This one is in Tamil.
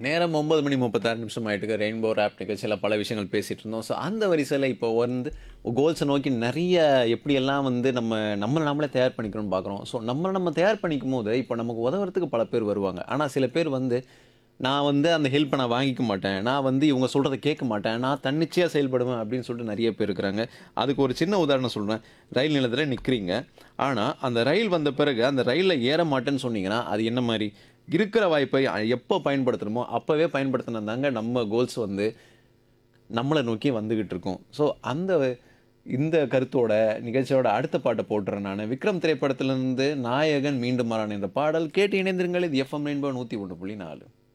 நேரம் ஒன்பது மணி முப்பத்தாறு நிமிஷம் ஆயிட்டு ரெயின்போ ரேப் நிகழ்ச்சியில் பல விஷயங்கள் பேசிட்டு இருந்தோம் ஸோ அந்த வரிசையில் இப்போ வந்து கோல்ஸை நோக்கி நிறைய எப்படியெல்லாம் வந்து நம்ம நம்மளை நம்மளே தயார் பண்ணிக்கணும்னு பார்க்குறோம் ஸோ நம்மளை நம்ம தயார் பண்ணிக்கும் போது இப்போ நமக்கு உதவுறதுக்கு பல பேர் வருவாங்க ஆனால் சில பேர் வந்து நான் வந்து அந்த ஹெல்ப்பை நான் வாங்கிக்க மாட்டேன் நான் வந்து இவங்க சொல்கிறத கேட்க மாட்டேன் நான் தன்னிச்சையாக செயல்படுவேன் அப்படின்னு சொல்லிட்டு நிறைய பேர் இருக்கிறாங்க அதுக்கு ஒரு சின்ன உதாரணம் சொல்கிறேன் ரயில் நிலையத்தில் நிற்கிறீங்க ஆனால் அந்த ரயில் வந்த பிறகு அந்த ரயிலில் ஏற மாட்டேன்னு சொன்னீங்கன்னா அது என்ன மாதிரி இருக்கிற வாய்ப்பை எப்போ பயன்படுத்தணுமோ அப்போவே பயன்படுத்தினதாங்க நம்ம கோல்ஸ் வந்து நம்மளை நோக்கி வந்துக்கிட்டு இருக்கோம் ஸோ அந்த இந்த கருத்தோட நிகழ்ச்சியோட அடுத்த பாட்டை போட்டுறேன் நான் விக்ரம் திரைப்படத்திலிருந்து நாயகன் மீண்டும் மாறான் என்ற பாடல் கேட்டு இணைந்திருங்கள் இது எஃப்எம் ரெயின்போ நூற்றி ஒன்று புள்ளி நாலு